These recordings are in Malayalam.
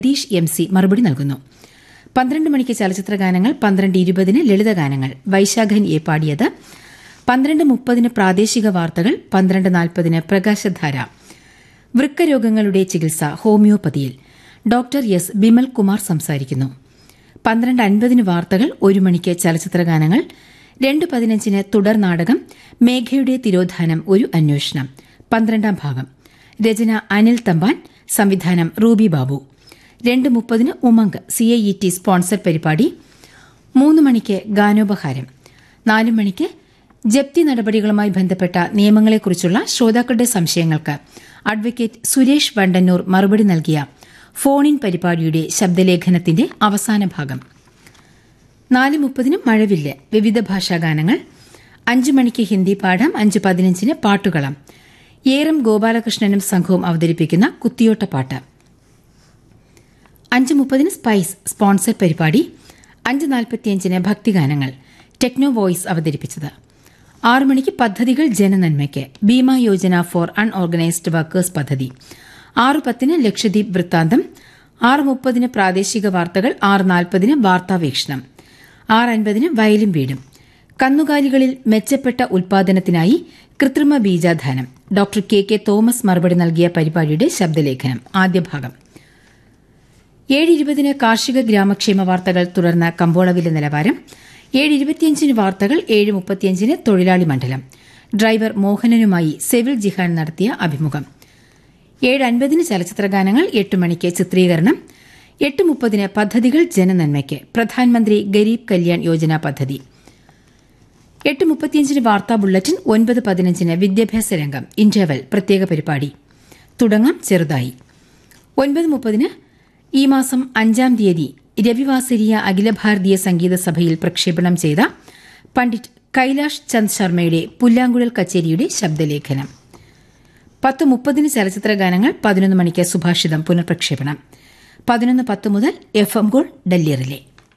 സതീഷ് എം സി മറുപടി നൽകുന്നു പന്ത്രണ്ട് മണിക്ക് ചലച്ചിത്ര ഗാനങ്ങൾ പന്ത്രണ്ട് ഇരുപതിന് ലളിതഗാനങ്ങൾ വൈശാഖൻ എ പാടിയത് പന്ത്രണ്ട് മുപ്പതിന് പ്രാദേശിക വാർത്തകൾ പന്ത്രണ്ട് നാൽപ്പതിന് പ്രകാശധാര വൃക്കരോഗങ്ങളുടെ ചികിത്സ ഹോമിയോപ്പതിയിൽ ഡോക്ടർ എസ് ബിമൽ കുമാർ സംസാരിക്കുന്നു പന്ത്രണ്ട് അൻപതിന് വാർത്തകൾ ഒരു മണിക്ക് ചലച്ചിത്ര ഗാനങ്ങൾ രണ്ട് പതിനഞ്ചിന് തുടർ നാടകം മേഘയുടെ തിരോധാനം ഒരു അന്വേഷണം പന്ത്രണ്ടാം ഭാഗം രചന അനിൽ തമ്പാൻ സംവിധാനം റൂബി ബാബു രണ്ട് മുപ്പതിന് Umang C I E T sponsor പരിപാടി മൂന്ന് മണിക്ക് ഗാനോപഹാരം നാല് മണിക്ക് ജപ്തി നടപടികളുമായി ബന്ധപ്പെട്ട നിയമങ്ങളെക്കുറിച്ചുള്ള ശ്രോതാക്കളുടെ സംശയങ്ങൾക്ക് അഡ്വക്കേറ്റ് സുരേഷ് വണ്ടന്നൂർ മറുപടി നൽകിയ ഫോൺ ഇൻ പരിപാടിയുടെ ശബ്ദലേഖനത്തിന്റെ അവസാന ഭാഗം നാല് മുപ്പതിന് മഴവില്ല് വിവിധ ഭാഷാ ഗാനങ്ങൾ അഞ്ച് മണിക്ക് ഹിന്ദി പാഠം അഞ്ച് പതിനഞ്ചിന് പാട്ടുകളം ഏറം ഗോപാലകൃഷ്ണനും സംഘവും അവതരിപ്പിക്കുന്ന കുത്തിയോട്ടപ്പാട്ട് അഞ്ച് മുപ്പതിന് സ്പൈസ് സ്പോൺസർ പരിപാടി അഞ്ച് നാൽപ്പത്തിയഞ്ചിന് ഭക്തിഗാനങ്ങൾ ടെക്നോ വോയിസ് അവതരിപ്പിച്ചത് ആറു മണിക്ക് പദ്ധതികൾ ജനനന്മയ്ക്ക് Bima Yojana for unorganised workers പദ്ധതി ആറ് പത്തിന് ലക്ഷദ്വീപ് വൃത്താന്തം ആറ് മുപ്പതിന് പ്രാദേശിക വാർത്തകൾ ആറ് നാൽപ്പതിന് വാർത്താവീക്ഷണം ആറ് അൻപതിന് വയലും വീടും കന്നുകാലികളിൽ മെച്ചപ്പെട്ട ഉൽപാദനത്തിനായി കൃത്രിമ ബീജാധാനം ഡോക്ടർ കെ കെ തോമസ് മറുപടി നൽകിയ പരിപാടിയുടെ ശബ്ദലേഖനം ആദ്യ ഭാഗം ഏഴ് ഇരുപതിന് കാർഷിക ഗ്രാമക്ഷേമ വാർത്തകൾ തുടർന്ന് കമ്പോളവില നിലവാരം ഏഴ് ഇരുപത്തിയഞ്ചിന് വാർത്തകൾ ഏഴ് മുപ്പത്തിയഞ്ചിന് തൊഴിലാളി മണ്ഡലം ഡ്രൈവർ മോഹനനുമായി സെവിൽ ജിഹാൻ നടത്തിയ അഭിമുഖം ഏഴ് അൻപതിന് ചലച്ചിത്ര ഗാനങ്ങൾ എട്ട് മണിക്ക് ചിത്രീകരണം എട്ട് മുപ്പതിന് പദ്ധതികൾ ജനനന്മയ്ക്ക് പ്രധാനമന്ത്രി ഗരീബ് കല്യാൺ യോജന പദ്ധതി എട്ട് മുപ്പത്തിയഞ്ചിന് വാർത്താ ബുള്ളറ്റിൻ ഒൻപത് പതിനഞ്ചിന് വിദ്യാഭ്യാസ രംഗം ഇന്റർവൽ പ്രത്യേക പരിപാടി തുടങ്ങാം ചെറുതായി ഒൻപത് മുപ്പതിന് ഈ മാസം അഞ്ചാം തീയതി രവിവാസരിയ അഖില ഭാരതീയ സംഗീത സഭയിൽ പ്രക്ഷേപണം ചെയ്ത പണ്ഡിറ്റ് കൈലാഷ് ചന്ദ് ശർമ്മയുടെ പുല്ലാങ്കുഴൽ കച്ചേരിയുടെ ശബ്ദലേഖനം പത്ത് മുപ്പതിന് ചലച്ചിത്ര ഗാനങ്ങൾ പതിനൊന്ന് മണിക്ക് സുഭാഷിതം പുനഃപ്രക്ഷേപണം പതിനൊന്ന് പത്ത് മുതൽ F M gold Delhi relay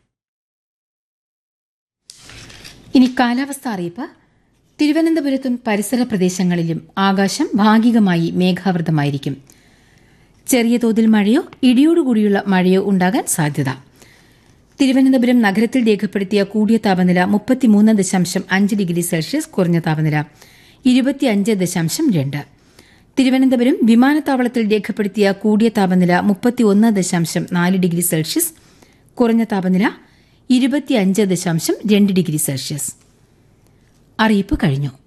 ഇനി കാലാവസ്ഥ അറിയിപ്പ് തിരുവനന്തപുരത്തും പരിസര പ്രദേശങ്ങളിലും ആകാശം ഭാഗികമായി മേഘാവൃതമായിരിക്കും ചെറിയ തോതിൽ മഴയോ ഇടിയോടുകൂടിയുള്ള മഴയോ ഉണ്ടാകാൻ സാധ്യത തിരുവനന്തപുരം നഗരത്തിൽ രേഖപ്പെടുത്തിയ കൂടിയ താപനില മുപ്പത്തിമൂന്ന് ദശാംശം അഞ്ച് ഡിഗ്രി സെൽഷ്യസ് കുറഞ്ഞ താപനില ഇരുപത്തിയഞ്ച് ദശാംശം രണ്ട് തിരുവനന്തപുരം വിമാനത്താവളത്തിൽ രേഖപ്പെടുത്തിയ കൂടിയ താപനില മുപ്പത്തിയൊന്ന് ദശാംശം നാല് ഡിഗ്രി സെൽഷ്യസ് കുറഞ്ഞ താപനില ഇരുപത്തിയഞ്ച് ദശാംശം രണ്ട് ഡിഗ്രി സെൽഷ്യസ് അറിയിപ്പ് കഴിഞ്ഞു